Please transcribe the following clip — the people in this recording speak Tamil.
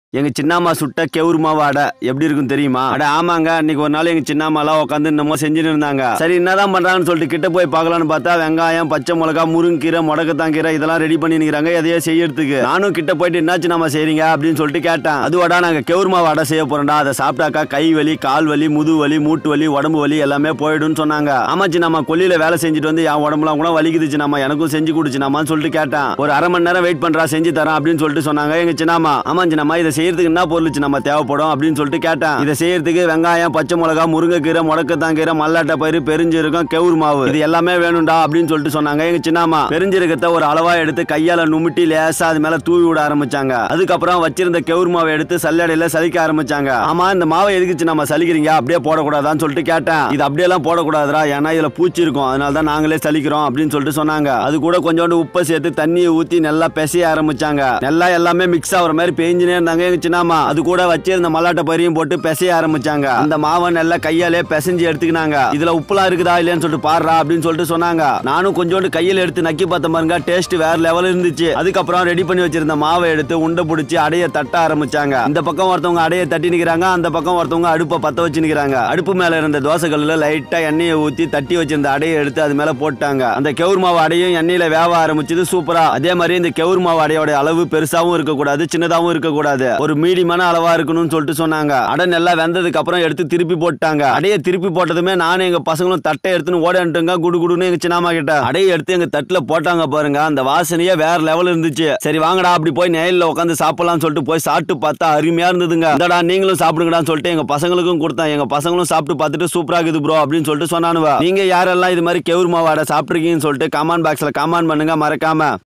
எங்க சின்னம்மா சுட்ட கெவுருமா வாடை எப்படி இருக்கும் தெரியுமா அட ஆமாங்க அன்னைக்கு ஒரு நாள் எங்க சின்னம்மாலாம் உட்காந்து என்னமோ செஞ்சுட்டு இருந்தாங்க சரி என்னதான் பண்றாங்கன்னு சொல்லிட்டு கிட்ட போய் பார்க்கலாம்னு பார்த்தா வெங்காயம் பச்சை மிளகா முருங்கீரை முடக்கத்தான் கீரை இதெல்லாம் ரெடி பண்ணி நிக்கிறாங்க எதையோ செய்யறதுக்கு நானும் கிட்ட போயிட்டு என்னாச்சு நம்ம செய்றீங்க அப்படின்னு சொல்லிட்டு கேட்டேன் அதுவாடா நாங்க கெவுருமா வாடை செய்ய போறோம்டா அதை சாப்பிட்டாக்கா கை வலி கால் வலி முது வலி மூட்டு வலி உடம்பு வலி எல்லாமே போயிடும்னு சொன்னாங்க ஆமாச்சு நம்ம கொல்லியில வேலை செஞ்சுட்டு வந்து என் உடம்புலாம் கூட வலிக்குதுச்சு நம்ம எனக்கும் செஞ்சு கொடுச்சுனாமான்னு சொல்லிட்டு கேட்டேன் ஒரு அரை மணி நேரம் வெயிட் பண்றா செஞ்சு தரேன் அப்படின்னு சொல்லிட்டு சொன்னாங்க எங்க சின்னம்மா ஆமா சின்னம்மா இதை செய்யறதுக்கு என்ன பொருள் நம்ம தேவைப்படும் அப்படின்னு சொல்லிட்டு கேட்டேன் இதை செய்யறதுக்கு வெங்காயம் பச்சை மிளகா முருங்கைக்கீரை முடக்கத்தாங்கீரை மல்லாட்டை பயிறு பெருஞ்சீரகம் கெவுர் மாவு இது எல்லாமே வேணும்டா அப்படின்னு சொல்லிட்டு சொன்னாங்க எங்க சின்னம்மா பெருஞ்சீரகத்தை ஒரு அளவா எடுத்து கையால நுமிட்டி லேசா அது மேல தூவி விட ஆரம்பிச்சாங்க அதுக்கப்புறம் வச்சிருந்த கெவுர் மாவை எடுத்து சல்லடையில சலிக்க ஆரம்பிச்சாங்க ஆமா இந்த மாவை எதுக்கு நம்ம சலிக்கிறீங்க அப்படியே போடக்கூடாதான்னு சொல்லிட்டு கேட்டேன் இது அப்படியெல்லாம் போடக்கூடாதுடா ஏன்னா இதுல பூச்சி இருக்கும் அதனால தான் நாங்களே சலிக்கிறோம் அப்படின்னு சொல்லிட்டு சொன்னாங்க அது கூட கொஞ்சோண்டு உப்பை சேர்த்து தண்ணியை ஊத்தி நல்லா பெசைய ஆரம்பிச்சாங்க நல்லா எல்லாமே மிக்ஸ் ஆகுற மாதிரி பேஞ்சினே இருந்தாங்க எங்க சின்னம்மா அது கூட வச்சிருந்த மல்லாட்டை பறியும் போட்டு பெசைய ஆரம்பிச்சாங்க அந்த மாவை நல்லா கையாலே பிசைஞ்சு எடுத்துக்கினாங்க இதுல உப்புலாம் இருக்குதா இல்லையான்னு சொல்லிட்டு பாடுறா அப்படின்னு சொல்லிட்டு சொன்னாங்க நானும் கொஞ்சோண்டு கையில எடுத்து நக்கி பார்த்த பாருங்க டேஸ்ட் வேற லெவல் இருந்துச்சு அதுக்கப்புறம் ரெடி பண்ணி வச்சிருந்த மாவை எடுத்து உண்டை பிடிச்சி அடைய தட்ட ஆரம்பிச்சாங்க இந்த பக்கம் ஒருத்தவங்க அடைய தட்டி நிக்கிறாங்க அந்த பக்கம் ஒருத்தவங்க அடுப்பை பத்த வச்சு நிக்கிறாங்க அடுப்பு மேல இருந்த தோசைகள்ல லைட்டா எண்ணெயை ஊத்தி தட்டி வச்சிருந்த அடையை எடுத்து அது மேல போட்டாங்க அந்த கெவுர் மாவு அடையும் எண்ணெயில வேவ ஆரம்பிச்சது சூப்பரா அதே மாதிரி இந்த கெவுர் மாவு அடையோட அளவு பெருசாவும் இருக்கக்கூடாது சின்னதாவும் இருக்கக்கூடாது ஒரு மீடியமான அளவா இருக்கணும்னு சொல்லிட்டு சொன்னாங்க அடை நல்லா வெந்ததுக்கு அப்புறம் எடுத்து திருப்பி போட்டாங்க அடையை திருப்பி போட்டதுமே நானும் எங்க பசங்களும் தட்டை எடுத்துன்னு ஓடிட்டுங்க குடு குடுன்னு எங்க சின்னம்மா கிட்ட அடையை எடுத்து எங்க தட்டுல போட்டாங்க பாருங்க அந்த வாசனையே வேற லெவல் இருந்துச்சு சரி வாங்கடா அப்படி போய் நேரில் உட்காந்து சாப்பிடலாம்னு சொல்லிட்டு போய் சாப்பிட்டு பார்த்தா அருமையா இருந்ததுங்க இந்தடா நீங்களும் சாப்பிடுங்கடான்னு சொல்லிட்டு எங்க பசங்களுக்கும் கொடுத்தேன் எங்க பசங்களும் சாப்பிட்டு பார்த்துட்டு சூப்பரா இருக்குது ப்ரோ அப்படின்னு சொல்லிட்டு சொன்னானுவா நீங்க யாரெல்லாம் இது மாதிரி கெவுர் மாவாடை சாப்பிட்ருக்கீங்கன்னு சொல்லிட்டு கமெண்ட் பாக்ஸ்ல கமெண்ட் பண்ணுங்க மறக்காம